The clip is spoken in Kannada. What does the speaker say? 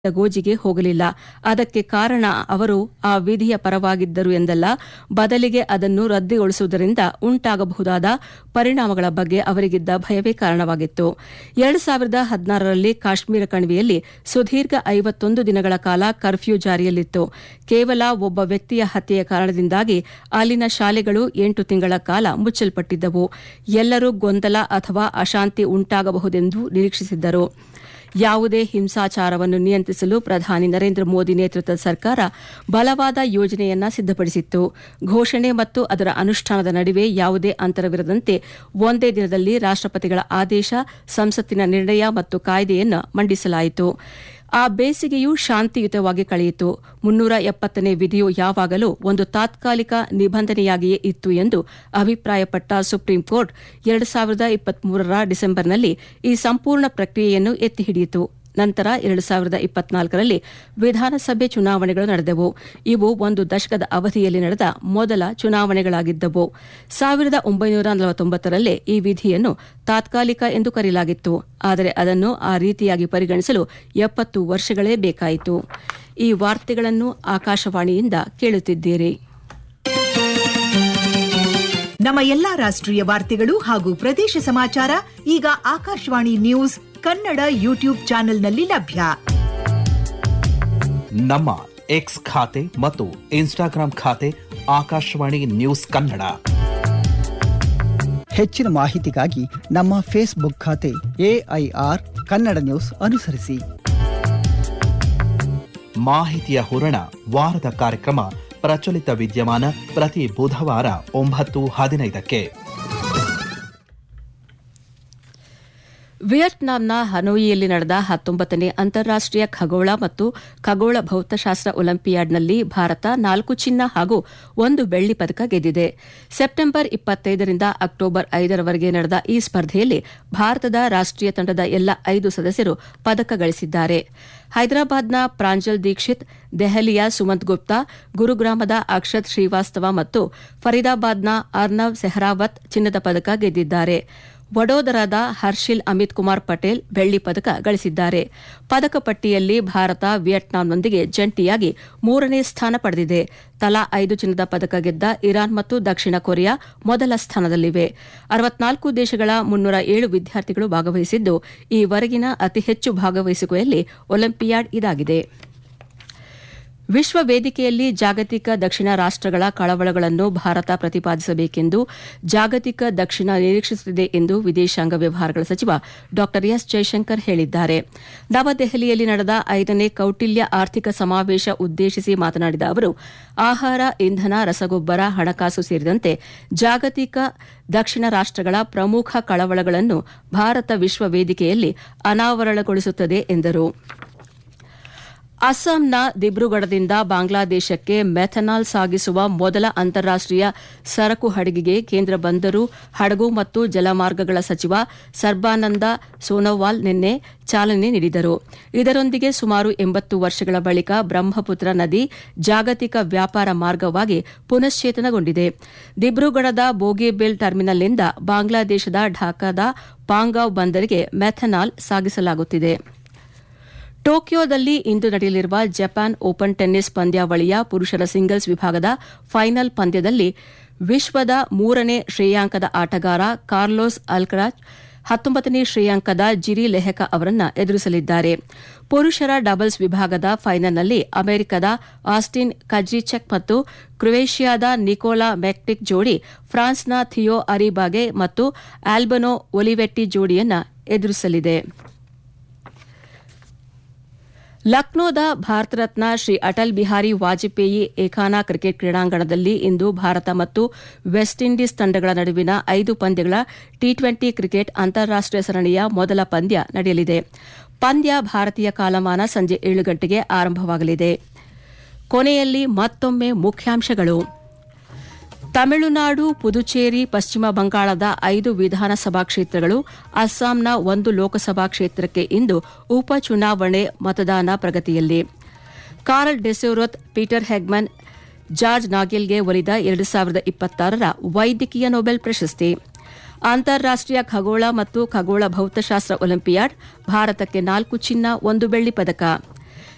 ಗೋಜಿಗೆ ಹೋಗಲಿಲ್ಲ ಅದಕ್ಕೆ ಕಾರಣ ಅವರು ಆ ವಿಧಿಯ ಪರವಾಗಿದ್ದರು ಎಂದಲ್ಲ ಬದಲಿಗೆ ಅದನ್ನು ರದ್ದುಗೊಳಿಸುವುದರಿಂದ ಉಂಟಾಗಬಹುದಾದ ಪರಿಣಾಮಗಳ ಬಗ್ಗೆ ಅವರಿಗಿದ್ದ ಭಯವೇ ಕಾರಣವಾಗಿತ್ತು ಎರಡು ಸಾವಿರದ ಹದಿನಾರರಲ್ಲಿ ಕಾಶ್ಮೀರ ಕಣಿವೆಯಲ್ಲಿ ಸುದೀರ್ಘ ಐವತ್ತೊಂದು ದಿನಗಳ ಕಾಲ ಕರ್ಫ್ಯೂ ಜಾರಿಯಲ್ಲಿತ್ತು ಕೇವಲ ಒಬ್ಬ ವ್ಯಕ್ತಿಯ ಹತ್ಯೆಯ ಕಾರಣದಿಂದಾಗಿ ಅಲ್ಲಿನ ಶಾಲೆಗಳು ಎಂಟು ತಿಂಗಳ ಕಾಲ ಮುಚ್ಚಲ್ಪಟ್ಟಿದ್ದವು ಎಲ್ಲರೂ ಗೊಂದಲ ಅಥವಾ ಅಶಾಂತಿ ಉಂಟಾಗಬಹುದೆಂದು ನಿರೀಕ್ಷಿಸಿದ್ದರು ಯಾವುದೇ ಹಿಂಸಾಚಾರವನ್ನು ನಿಯಂತ್ರಿಸಲು ಪ್ರಧಾನಿ ನರೇಂದ್ರ ಮೋದಿ ನೇತೃತ್ವದ ಸರ್ಕಾರ ಬಲವಾದ ಯೋಜನೆಯನ್ನ ಸಿದ್ದಪಡಿಸಿತ್ತು ಘೋಷಣೆ ಮತ್ತು ಅದರ ಅನುಷ್ಠಾನದ ನಡುವೆ ಯಾವುದೇ ಅಂತರವಿರದಂತೆ ಒಂದೇ ದಿನದಲ್ಲಿ ರಾಷ್ಟಪತಿಗಳ ಆದೇಶ ಸಂಸತ್ತಿನ ನಿರ್ಣಯ ಮತ್ತು ಕಾಯ್ದೆಯನ್ನು ಮಂಡಿಸಲಾಯಿತು ಆ ಬೇಸಿಗೆಯು ಶಾಂತಿಯುತವಾಗಿ ಕಳೆಯಿತು ಮುನ್ನೂರ ಎಪ್ಪತ್ತನೇ ವಿಧಿಯು ಯಾವಾಗಲೂ ಒಂದು ತಾತ್ಕಾಲಿಕ ನಿಬಂಧನೆಯಾಗಿಯೇ ಇತ್ತು ಎಂದು ಅಭಿಪ್ರಾಯಪಟ್ಟ ಸುಪ್ರೀಂ ಕೋರ್ಟ್ ಎರಡು ಸಾವಿರದ ಇಪ್ಪತ್ಮೂರರ ಡಿಸೆಂಬರ್ನಲ್ಲಿ ಈ ಸಂಪೂರ್ಣ ಪ್ರಕ್ರಿಯೆಯನ್ನು ಎತ್ತಿ ಹಿಡಿಯಿತು ನಂತರ ಎರಡು ಸಾವಿರದ ಇಪ್ಪತ್ನಾಲ್ಕರಲ್ಲಿ ವಿಧಾನಸಭೆ ಚುನಾವಣೆಗಳು ನಡೆದವು ಇವು ಒಂದು ದಶಕದ ಅವಧಿಯಲ್ಲಿ ನಡೆದ ಮೊದಲ ಚುನಾವಣೆಗಳಾಗಿದ್ದವು ಸಾವಿರದ ಒಂಬೈನೂರ ನಲವತ್ತೊಂಬತ್ತರಲ್ಲೇ ಈ ವಿಧಿಯನ್ನು ತಾತ್ಕಾಲಿಕ ಎಂದು ಕರೆಯಲಾಗಿತ್ತು ಆದರೆ ಅದನ್ನು ಆ ರೀತಿಯಾಗಿ ಪರಿಗಣಿಸಲು ಎಪ್ಪತ್ತು ವರ್ಷಗಳೇ ಬೇಕಾಯಿತು ಈ ವಾರ್ತೆಗಳನ್ನು ಆಕಾಶವಾಣಿಯಿಂದ ಕೇಳುತ್ತಿದ್ದೀರಿ ನಮ್ಮ ಎಲ್ಲಾ ರಾಷ್ಟ್ರೀಯ ವಾರ್ತೆಗಳು ಹಾಗೂ ಪ್ರದೇಶ ಸಮಾಚಾರ ಈಗ ಆಕಾಶವಾಣಿ ನ್ಯೂಸ್ ಕನ್ನಡ ಯೂಟ್ಯೂಬ್ ಚಾನೆಲ್ನಲ್ಲಿ ಲಭ್ಯ ನಮ್ಮ ಎಕ್ಸ್ ಖಾತೆ ಮತ್ತು ಇನ್ಸ್ಟಾಗ್ರಾಂ ಖಾತೆ ಆಕಾಶವಾಣಿ ನ್ಯೂಸ್ ಕನ್ನಡ ಹೆಚ್ಚಿನ ಮಾಹಿತಿಗಾಗಿ ನಮ್ಮ ಫೇಸ್ಬುಕ್ ಖಾತೆ ಎಐಆರ್ ಕನ್ನಡ ನ್ಯೂಸ್ ಅನುಸರಿಸಿ ಮಾಹಿತಿಯ ಹೂರಣ ವಾರದ ಕಾರ್ಯಕ್ರಮ ಪ್ರಚಲಿತ ವಿದ್ಯಮಾನ ಪ್ರತಿ ಬುಧವಾರ ಒಂಬತ್ತು ಹದಿನೈದಕ್ಕೆ ವಿಯೆಟ್ನಾಂನ ಹನೋಯಿಯಲ್ಲಿ ನಡೆದ ಹತ್ತೊಂಬತ್ತನೇ ಅಂತಾರಾಷ್ಟೀಯ ಖಗೋಳ ಮತ್ತು ಖಗೋಳ ಭೌತಶಾಸ್ತ್ರ ಒಲಿಂಪಿಯಾಡ್ನಲ್ಲಿ ಭಾರತ ನಾಲ್ಕು ಚಿನ್ನ ಹಾಗೂ ಒಂದು ಬೆಳ್ಳಿ ಪದಕ ಗೆದ್ದಿದೆ ಸೆಪ್ಟೆಂಬರ್ ಇಪ್ಪತ್ತೈದರಿಂದ ಅಕ್ಟೋಬರ್ ಐದರವರೆಗೆ ನಡೆದ ಈ ಸ್ಪರ್ಧೆಯಲ್ಲಿ ಭಾರತದ ರಾಷ್ಟೀಯ ತಂಡದ ಎಲ್ಲ ಐದು ಸದಸ್ಯರು ಪದಕ ಗಳಿಸಿದ್ದಾರೆ ಹೈದರಾಬಾದ್ನ ಪ್ರಾಂಜಲ್ ದೀಕ್ಷಿತ್ ದೆಹಲಿಯ ಸುಮಂತ್ ಗುಪ್ತಾ ಗುರುಗ್ರಾಮದ ಅಕ್ಷತ್ ಶ್ರೀವಾಸ್ತವ ಮತ್ತು ಫರೀದಾಬಾದ್ನ ಅರ್ನವ್ ಸೆಹ್ರಾವತ್ ಚಿನ್ನದ ಪದಕ ಗೆದ್ದಿದ್ದಾರೆ ವಡೋದರಾದ ಹರ್ಷಿಲ್ ಅಮಿತ್ ಕುಮಾರ್ ಪಟೇಲ್ ಬೆಳ್ಳಿ ಪದಕ ಗಳಿಸಿದ್ದಾರೆ ಪದಕ ಪಟ್ಟಿಯಲ್ಲಿ ಭಾರತ ವಿಯೆಟ್ನಾಂನೊಂದಿಗೆ ಜಂಟಿಯಾಗಿ ಮೂರನೇ ಸ್ಥಾನ ಪಡೆದಿದೆ ತಲಾ ಐದು ಚಿನ್ನದ ಪದಕ ಗೆದ್ದ ಇರಾನ್ ಮತ್ತು ದಕ್ಷಿಣ ಕೊರಿಯಾ ಮೊದಲ ಸ್ಥಾನದಲ್ಲಿವೆ ಅರವತ್ನಾಲ್ಕು ದೇಶಗಳ ಮುನ್ನೂರ ಏಳು ವಿದ್ಯಾರ್ಥಿಗಳು ಭಾಗವಹಿಸಿದ್ದು ಈವರೆಗಿನ ಅತಿ ಹೆಚ್ಚು ಭಾಗವಹಿಸುವಿಕೆಯಲ್ಲಿ ಒಲಿಂಪಿಯಾಡ್ ಇದಾಗಿದೆ ವಿಶ್ವ ವೇದಿಕೆಯಲ್ಲಿ ಜಾಗತಿಕ ದಕ್ಷಿಣ ರಾಷ್ಟಗಳ ಕಳವಳಗಳನ್ನು ಭಾರತ ಪ್ರತಿಪಾದಿಸಬೇಕೆಂದು ಜಾಗತಿಕ ದಕ್ಷಿಣ ನಿರೀಕ್ಷಿಸುತ್ತಿದೆ ಎಂದು ವಿದೇಶಾಂಗ ವ್ಯವಹಾರಗಳ ಸಚಿವ ಡಾ ಎಸ್ ಜೈಶಂಕರ್ ಹೇಳಿದ್ದಾರೆ ನವದೆಹಲಿಯಲ್ಲಿ ನಡೆದ ಐದನೇ ಕೌಟಿಲ್ಯ ಆರ್ಥಿಕ ಸಮಾವೇಶ ಉದ್ದೇಶಿಸಿ ಮಾತನಾಡಿದ ಅವರು ಆಹಾರ ಇಂಧನ ರಸಗೊಬ್ಬರ ಹಣಕಾಸು ಸೇರಿದಂತೆ ಜಾಗತಿಕ ದಕ್ಷಿಣ ರಾಷ್ಟಗಳ ಪ್ರಮುಖ ಕಳವಳಗಳನ್ನು ಭಾರತ ವಿಶ್ವ ವೇದಿಕೆಯಲ್ಲಿ ಅನಾವರಣಗೊಳಿಸುತ್ತದೆ ಎಂದರು ಅಸ್ಸಾಂನ ದಿಬ್ರುಗಢದಿಂದ ಬಾಂಗ್ಲಾದೇಶಕ್ಕೆ ಮೆಥನಾಲ್ ಸಾಗಿಸುವ ಮೊದಲ ಅಂತಾರಾಷ್ಟೀಯ ಸರಕು ಹಡಗಿಗೆ ಕೇಂದ್ರ ಬಂದರು ಹಡಗು ಮತ್ತು ಜಲಮಾರ್ಗಗಳ ಸಚಿವ ಸರ್ಬಾನಂದ ಸೋನೋವಾಲ್ ನಿನ್ನೆ ಚಾಲನೆ ನೀಡಿದರು ಇದರೊಂದಿಗೆ ಸುಮಾರು ಎಂಬತ್ತು ವರ್ಷಗಳ ಬಳಿಕ ಬ್ರಹ್ಮಪುತ್ರ ನದಿ ಜಾಗತಿಕ ವ್ಯಾಪಾರ ಮಾರ್ಗವಾಗಿ ಪುನಶ್ಚೇತನಗೊಂಡಿದೆ ದಿಬ್ರುಗಢದ ಬೋಗಿಬೇಲ್ ಟರ್ಮಿನಲ್ನಿಂದ ಬಾಂಗ್ಲಾದೇಶದ ಢಾಕಾದ ಪಾಂಗಾವ್ ಬಂದರಿಗೆ ಮೆಥನಾಲ್ ಸಾಗಿಸಲಾಗುತ್ತಿದೆ ಟೋಕಿಯೋದಲ್ಲಿ ಇಂದು ನಡೆಯಲಿರುವ ಜಪಾನ್ ಓಪನ್ ಟೆನ್ನಿಸ್ ಪಂದ್ಯಾವಳಿಯ ಪುರುಷರ ಸಿಂಗಲ್ಸ್ ವಿಭಾಗದ ಫೈನಲ್ ಪಂದ್ಯದಲ್ಲಿ ವಿಶ್ವದ ಮೂರನೇ ಶ್ರೇಯಾಂಕದ ಆಟಗಾರ ಕಾರ್ಲೋಸ್ ಅಲ್ಕರಾಜ್ ಹತ್ತೊಂಬತ್ತನೇ ಶ್ರೇಯಾಂಕದ ಜಿರಿ ಲೆಹಕ ಅವರನ್ನ ಎದುರಿಸಲಿದ್ದಾರೆ ಪುರುಷರ ಡಬಲ್ಸ್ ವಿಭಾಗದ ಫೈನಲ್ನಲ್ಲಿ ಅಮೆರಿಕದ ಆಸ್ಟಿನ್ ಕಜ್ರಿಚೆಕ್ ಮತ್ತು ಕ್ರೊವೇಷಿಯಾದ ನಿಕೋಲಾ ಮೆಕ್ಟಿಕ್ ಜೋಡಿ ಫ್ರಾನ್ಸ್ನ ಥಿಯೋ ಅರಿಬಾಗೆ ಮತ್ತು ಆಲ್ಬನೋ ಒಲಿವೆಟ್ಟಿ ಜೋಡಿಯನ್ನ ಎದುರಿಸಲಿದೆ ಲಕ್ನೋದ ಭಾರತ ರತ್ನ ಶ್ರೀ ಅಟಲ್ ಬಿಹಾರಿ ವಾಜಪೇಯಿ ಏಕಾನ ಕ್ರಿಕೆಟ್ ಕ್ರೀಡಾಂಗಣದಲ್ಲಿ ಇಂದು ಭಾರತ ಮತ್ತು ವೆಸ್ಟ್ ಇಂಡೀಸ್ ತಂಡಗಳ ನಡುವಿನ ಐದು ಪಂದ್ಯಗಳ ಟಿ ಟ್ವೆಂಟಿ ಕ್ರಿಕೆಟ್ ಅಂತಾರಾಷ್ಟೀಯ ಸರಣಿಯ ಮೊದಲ ಪಂದ್ಯ ನಡೆಯಲಿದೆ ಪಂದ್ಯ ಭಾರತೀಯ ಕಾಲಮಾನ ಸಂಜೆ ಏಳು ಗಂಟೆಗೆ ಆರಂಭವಾಗಲಿದೆ ಕೊನೆಯಲ್ಲಿ ಮತ್ತೊಮ್ಮೆ ಮುಖ್ಯಾಂಶಗಳು ತಮಿಳುನಾಡು ಪುದುಚೇರಿ ಪಶ್ಚಿಮ ಬಂಗಾಳದ ಐದು ವಿಧಾನಸಭಾ ಕ್ಷೇತ್ರಗಳು ಅಸ್ಸಾಂನ ಒಂದು ಲೋಕಸಭಾ ಕ್ಷೇತ್ರಕ್ಕೆ ಇಂದು ಉಪಚುನಾವಣೆ ಮತದಾನ ಪ್ರಗತಿಯಲ್ಲಿ Karl Deisseroth Peter Hegemann George ನಾಗೆಲ್ಗೆ ಒಲಿದ ಎರಡು ಸಾವಿರದ ಇಪ್ಪತ್ತಾರರ ವೈದ್ಯಕೀಯ ನೊಬೆಲ್ ಪ್ರಶಸ್ತಿ ಅಂತಾರಾಷ್ಟೀಯ ಖಗೋಳ ಮತ್ತು ಖಗೋಳ ಭೌತಶಾಸ್ತ್ರ ಒಲಿಂಪಿಯಾಡ್ ಭಾರತಕ್ಕೆ ನಾಲ್ಕು ಚಿನ್ನ ಒಂದು ಬೆಳ್ಳಿ ಪದಕ